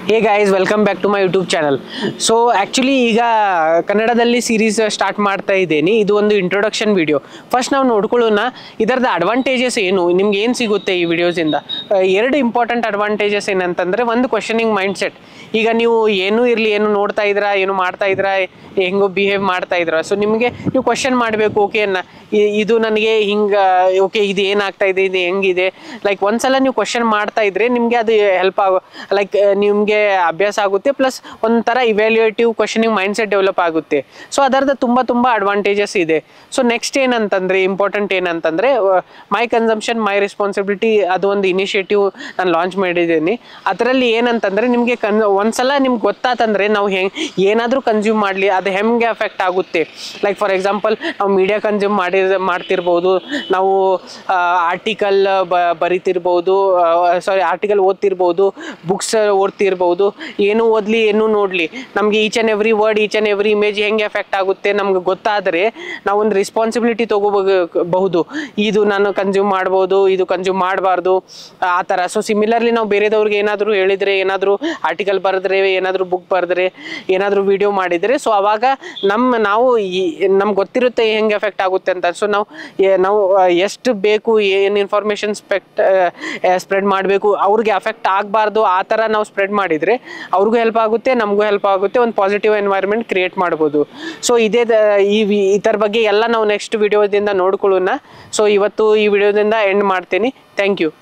hey guys welcome back to my YouTube channel so actually ಈಗ ಕನ್ನಡದಲ್ಲಿ series start ಮಾಡ್ತಾ ಇದ್ದೀನಿ ಇದು ಒಂದು ಇಂಟ್ರೊಡಕ್ಷನ್ ವಿಡಿಯೋ ಫಸ್ಟ್ ನಾವು ನೋಡ್ಕೊಳ್ಳೋಣ ಇದರದ ಅಡ್ವಾಂಟೇಜಸ್ ಏನು ನಿಮ್ಗೆ ಏನು ಸಿಗುತ್ತೆ ಈ ವಿಡಿಯೋಸಿಂದ ಎರಡು ಇಂಪಾರ್ಟೆಂಟ್ ಅಡ್ವಾಂಟೇಜಸ್ ಏನಂತಂದರೆ ಒಂದು ಕ್ವಶನಿಂಗ್ ಮೈಂಡ್ ಸೆಟ್ ಈಗ ನೀವು ಏನೂ ಇರಲಿ ಏನು ನೋಡ್ತಾ ಇದ್ದೀರಾ ಏನು ಮಾಡ್ತಾ ಇದ್ದೀರಾ ಹೆಂಗೋ ಬಿಹೇವ್ ಮಾಡ್ತಾ ಇದ್ದೀರಾ ಸೊ ನಿಮಗೆ ನೀವು ಕ್ವಶನ್ ಮಾಡಬೇಕು ಓಕೆ ಅನ್ನ ಇ- ಇದು ನನಗೆ ಹಿಂಗೆ ಓಕೆ ಇದು ಏನಾಗ್ತಾ ಇದೆ ಇದು ಹೆಂಗಿದೆ ಲೈಕ್ ಒಂದ್ಸಲ ನೀವು ಕ್ವಶನ್ ಮಾಡ್ತಾ ಇದ್ರೆ ನಿಮಗೆ ಅದು ಹೆಲ್ಪ್ ಆಗೋ ಲೈಕ್ ನಿಮಗೆ ಅಭ್ಯಾಸ ಆಗುತ್ತೆ ಪ್ಲಸ್ ಒಂಥರ evaluative questioning mind set develop ಆಗುತ್ತೆ ಸೊ ಅದರದ ತುಂಬ ತುಂಬ ಅಡ್ವಾಂಟೇಜಸ್ ಇದೆ ಸೊ ನೆಕ್ಸ್ಟ್ ಏನಂತಂದ್ರೆ ಇಂಪಾರ್ಟೆಂಟ್ ಏನಂತಂದ್ರೆ ಮೈ ಕನ್ಸಂಪ್ಷನ್ ಮೈ ರೆಸ್ಪಾನ್ಸಿಬಿಲಿಟಿ ಅದು ಒಂದು ಇನಿಷಿಯೇಟಿವ್ ನಾನು ಲಾಂಚ್ ಮಾಡಿದ್ದೀನಿ ಅದರಲ್ಲಿ ಏನಂತಂದ್ರೆ ನಿಮಗೆ ಕನ್ ಒಂದ್ಸಲ ನಿಮ್ಗೆ ಗೊತ್ತಾತಂದ್ರೆ ನಾವು ಹೆಂಗೆ ಏನಾದರೂ ಕನ್ಸ್ಯೂಮ್ ಮಾಡಲಿ ಅದು ಹೆಂಗೆ ಅಫೆಕ್ಟ್ ಆಗುತ್ತೆ ಲೈಕ್ ಫಾರ್ ಎಕ್ಸಾಂಪಲ್ ನಾವು ಮೀಡಿಯಾ ಕನ್ಸ್ಯೂಮ್ ಮಾಡಿ ಮಾಡ್ತಿರ್ಬೋದು ನಾವು ಆರ್ಟಿಕಲ್ ಬರಿತಿರ್ಬೋದು ಸಾರಿ ಆರ್ಟಿಕಲ್ ಓದ್ತಿರ್ಬೋದು ಬುಕ್ಸ್ ಓದ್ತಿರ್ಬೋದು ಏನು ಓದಲಿ ಏನು ನೋಡಲಿ ನಮಗೆ each and every word each and every image ಹೆಂಗೆ ಎಫೆಕ್ಟ್ ಆಗುತ್ತೆ ನಮ್ಗೆ ಗೊತ್ತಾದರೆ ನಾವೊಂದು ರೆಸ್ಪಾನ್ಸಿಬಿಲಿಟಿ ತೊಗೋಬಹುದು ಇದು ನಾನು ಕನ್ಸ್ಯೂಮ್ ಮಾಡ್ಬೋದು ಇದು ಕನ್ಸ್ಯೂಮ್ ಮಾಡಬಾರ್ದು ಆ ಥರ ಸೊ ಸಿಮಿಲರ್ಲಿ ನಾವು ಬೇರೆದವ್ರಿಗೆ ಏನಾದರೂ ಹೇಳಿದರೆ ಏನಾದರೂ ಆರ್ಟಿಕಲ್ ಬರೆದ್ರೆ ಏನಾದರೂ ಬುಕ್ ಬರೆದ್ರೆ ಏನಾದರೂ ವಿಡಿಯೋ ಮಾಡಿದರೆ ಸೊ ಅವಾಗ ನಮ್ಮ ನಾವು ನಮ್ಗೆ ಗೊತ್ತಿರುತ್ತೆ ಹೆಂಗೆ ಎಫೆಕ್ಟ್ ಆಗುತ್ತೆ ಅಂತ ಸೊ ನಾವು ಏ- ನಾವು ಆ, ಎಷ್ಟು ಬೇಕು ಏನು ಇನ್ಫಾರ್ಮೇಷನ್ ಸ್ಪೆಕ್ಟ್ ಸ್ಪ್ರೆಡ್ ಮಾಡಬೇಕು ಅವ್ರಿಗೆ ಅಫೆಕ್ಟ್ ಆಗಬಾರ್ದು ಆ ಥರ ನಾವು ಸ್ಪ್ರೆಡ್ ಮಾಡಿದರೆ ಅವ್ರಿಗೂ ಹೆಲ್ಪ್ ಆಗುತ್ತೆ ನಮಗೂ ಹೆಲ್ಪ್ ಆಗುತ್ತೆ ಒಂದು ಪಾಸಿಟಿವ್ ಎನ್ವೈರ್ಮೆಂಟ್ ಕ್ರಿಯೇಟ್ ಮಾಡ್ಬೋದು ಸೊ ಇದೇ ದ- ಈ ವಿ- ಇದರ ಬಗ್ಗೆ ಎಲ್ಲ ನಾವು ನೆಕ್ಸ್ಟ್ ವಿಡಿಯೋದಿಂದ ನೋಡ್ಕೊಳ್ಳೋಣ ಸೊ ಇವತ್ತು ಈ ವಿಡಿಯೋದಿಂದ ಎಂಡ್ ಮಾಡ್ತೀನಿ ಥ್ಯಾಂಕ್ ಯು